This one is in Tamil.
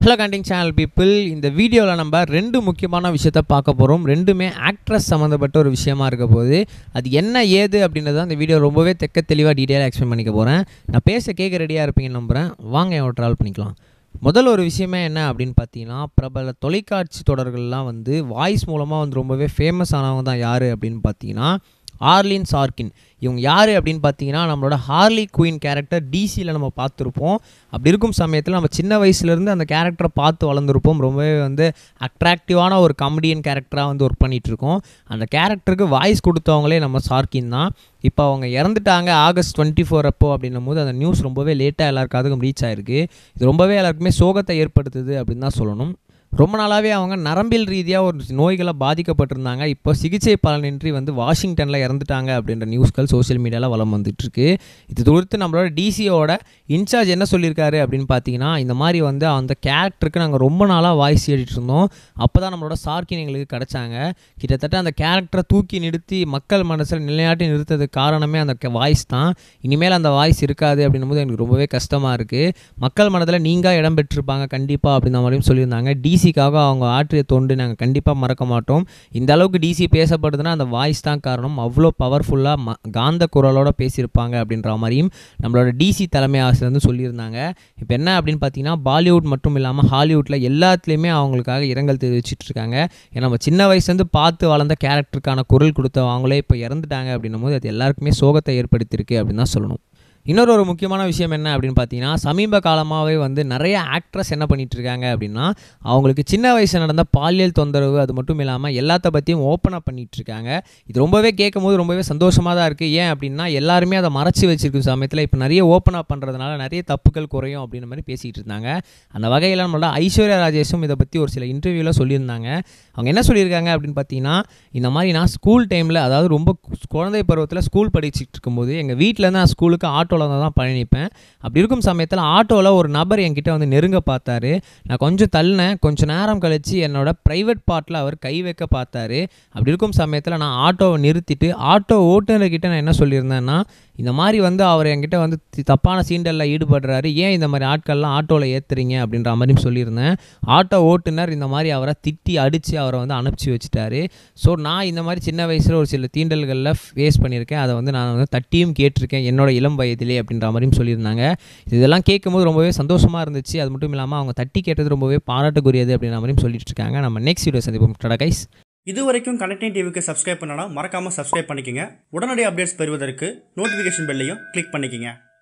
ஹலோ கண்டிங் சேனல் பீப்புள் இந்த வீடியோவில் நம்ம ரெண்டு முக்கியமான விஷயத்த பார்க்க போகிறோம் ரெண்டுமே ஆக்ட்ரஸ் சம்மந்தப்பட்ட ஒரு விஷயமா இருக்க போகுது அது என்ன ஏது அப்படின்றத அந்த வீடியோ ரொம்பவே தெக்க தெளிவாக டீட்டெயிலாக எக்ஸ்பிளைன் பண்ணிக்க போகிறேன் நான் பேச கேட்க ரெடியாக இருப்பீங்கன்னு நம்புகிறேன் வாங்க என் ட்ராவல் பண்ணிக்கலாம் முதல் ஒரு விஷயமே என்ன அப்படின்னு பார்த்தீங்கன்னா பிரபல தொலைக்காட்சி தொடர்கள்லாம் வந்து வாய்ஸ் மூலமாக வந்து ரொம்பவே ஃபேமஸ் ஆனவங்க தான் யார் அப்படின்னு பார்த்தீங்கன்னா ஆர்லின் சார்கின் இவங்க யார் அப்படின்னு பார்த்தீங்கன்னா நம்மளோட ஹார்லி குயின் கேரக்டர் டிசியில் நம்ம பார்த்துருப்போம் அப்படி இருக்கும் சமயத்தில் நம்ம சின்ன வயசுலேருந்து அந்த கேரக்டரை பார்த்து வளர்ந்துருப்போம் ரொம்பவே வந்து அட்ராக்டிவான ஒரு காமெடியன் கேரக்டராக வந்து ஒர்க் பண்ணிகிட்ருக்கோம் அந்த கேரக்டருக்கு வாய்ஸ் கொடுத்தவங்களே நம்ம சார்கின் தான் இப்போ அவங்க இறந்துட்டாங்க ஆகஸ்ட் டுவெண்ட்டி ஃபோர் அப்போ அப்படின்னும் போது அந்த நியூஸ் ரொம்பவே லேட்டாக எல்லாருக்காதுக்கும் ரீச் ஆயிருக்கு இது ரொம்பவே எல்லாருக்குமே சோகத்தை ஏற்படுத்துது அப்படின்னு தான் சொல்லணும் ரொம்ப நாளாகவே அவங்க நரம்பியல் ரீதியாக ஒரு நோய்களை பாதிக்கப்பட்டிருந்தாங்க இப்போ சிகிச்சை பலனின்றி வந்து வாஷிங்டனில் இறந்துட்டாங்க அப்படின்ற நியூஸ்கள் சோஷியல் மீடியாவில் வலம் வந்துட்டுருக்கு இது குறித்து நம்மளோட டிசியோட இன்சார்ஜ் என்ன சொல்லியிருக்காரு அப்படின்னு பார்த்தீங்கன்னா இந்த மாதிரி வந்து அந்த கேரக்டருக்கு நாங்கள் ரொம்ப நாளாக வாய்ஸ் ஏறிட்டு இருந்தோம் அப்போ தான் நம்மளோட சார்க்கின் எங்களுக்கு கிடச்சாங்க கிட்டத்தட்ட அந்த கேரக்டரை தூக்கி நிறுத்தி மக்கள் மனசில் நிலையாட்டி நிறுத்ததுக்கு காரணமே அந்த வாய்ஸ் தான் இனிமேல் அந்த வாய்ஸ் இருக்காது அப்படின்னும் போது எனக்கு ரொம்பவே கஷ்டமாக இருக்குது மக்கள் மனதில் நீங்கள் இடம் பெற்றிருப்பாங்க கண்டிப்பாக அப்படின்ற மாதிரியும் சொல்லியிருந்தாங்க டிசிக்காக அவங்க ஆற்றிய தொண்டு நாங்கள் கண்டிப்பாக மறக்க மாட்டோம் இந்த அளவுக்கு டிசி பேசப்படுதுன்னா அந்த வாய்ஸ் தான் காரணம் அவ்வளோ பவர்ஃபுல்லாக ம காந்த குரலோட பேசியிருப்பாங்க அப்படின்ற மாதிரியும் நம்மளோட டிசி தலைமை ஆசிரியர் வந்து சொல்லியிருந்தாங்க இப்போ என்ன அப்படின்னு பார்த்தீங்கன்னா பாலிவுட் மட்டும் இல்லாமல் ஹாலிவுட்டில் எல்லாத்துலேயுமே அவங்களுக்காக இரங்கல் தெரிவிச்சிட்டு இருக்காங்க ஏன்னா நம்ம சின்ன வயசுலேருந்து பார்த்து வளர்ந்த கேரக்டருக்கான குரல் கொடுத்த அவங்களே இப்போ இறந்துட்டாங்க அப்படின்னும் போது அது எல்லாருக்குமே சோகத்தை ஏற்படுத்தியிருக்கு அப்படின்னு தான் சொல்லணும் இன்னொரு ஒரு முக்கியமான விஷயம் என்ன அப்படின்னு பார்த்தீங்கன்னா சமீப காலமாகவே வந்து நிறைய ஆக்ட்ரஸ் என்ன பண்ணிட்டு இருக்காங்க அப்படின்னா அவங்களுக்கு சின்ன வயசில் நடந்த பாலியல் தொந்தரவு அது மட்டும் இல்லாமல் எல்லாத்த பற்றியும் ஓப்பன் அப் பண்ணிட்டு இருக்காங்க இது ரொம்பவே கேட்கும் போது ரொம்பவே சந்தோஷமாக தான் இருக்குது ஏன் அப்படின்னா எல்லாருமே அதை மறைச்சி வச்சிருக்கும் சமயத்தில் இப்போ நிறைய ஓப்பன் அப் பண்ணுறதுனால நிறைய தப்புகள் குறையும் அப்படின்ற மாதிரி பேசிகிட்டு இருந்தாங்க அந்த வகையில் நம்மளோட ஐஸ்வர்யா ராஜேஷும் இதை பற்றி ஒரு சில இன்டர்வியூவில் சொல்லியிருந்தாங்க அவங்க என்ன சொல்லியிருக்காங்க அப்படின்னு பார்த்தீங்கன்னா இந்த மாதிரி நான் ஸ்கூல் டைமில் அதாவது ரொம்ப குழந்தை பருவத்தில் ஸ்கூல் படிச்சுட்டு இருக்கும்போது எங்கள் வீட்டிலேருந்து நான் ஸ்கூலுக்கு ஆட்டோவில் தான் பயணிப்பேன் அப்படி இருக்கும் சமயத்தில் ஆட்டோவில் ஒரு நபர் என்கிட்ட வந்து நெருங்க பார்த்தாரு நான் கொஞ்சம் தள்ளினேன் கொஞ்சம் நேரம் கழித்து என்னோட ப்ரைவேட் பார்ட்டில் அவர் கை வைக்க பார்த்தாரு அப்படி இருக்கும் சமயத்தில் நான் ஆட்டோவை நிறுத்திட்டு ஆட்டோ ஓட்டுநர்கிட்ட நான் என்ன சொல்லியிருந்தேன்னா இந்த மாதிரி வந்து அவர் என்கிட்ட வந்து தப்பான சீண்டலில் ஈடுபடுறாரு ஏன் இந்த மாதிரி ஆட்கள்லாம் ஆட்டோவில் ஏற்றுறீங்க அப்படின்ற மாதிரியும் சொல்லியிருந்தேன் ஆட்டோ ஓட்டுநர் இந்த மாதிரி அவரை திட்டி அடித்து அவரை வந்து அனுப்பிச்சி வச்சுட்டாரு ஸோ நான் இந்த மாதிரி சின்ன வயசில் ஒரு சில தீண்டல்களில் ஃபேஸ் பண்ணியிருக்கேன் அதை வந்து நான் வந்து தட்டியும் கேட்டிருக்கேன் என்னோட இளம் வயதிலே அப்படின்ற மாதிரியும் சொல்லியிருந்தாங்க இதெல்லாம் கேட்கும்போது ரொம்பவே சந்தோஷமாக இருந்துச்சு அது மட்டும் இல்லாமல் அவங்க தட்டி கேட்டது ரொம்பவே பாராட்டுக்குரியது அப்படின்ற மாதிரியும் சொல்லிட்டு இருக்காங்க நம்ம நெக்ஸ்ட் வீடியோ சந்திப்போம் டடா கைஸ் இது வரைக்கும் கனெக்டிங் டிவிக்கு சப்ஸ்கிரைப் பண்ணனா மறக்காம சப்ஸ்கிரைப் பண்ணிக்கங்க உடனடி அப்டேட்ஸ் பெறுவதற்கு நோட்டிஃபிகேஷன் பெல்லையும் கிளிக் பண்ணிக்கங்க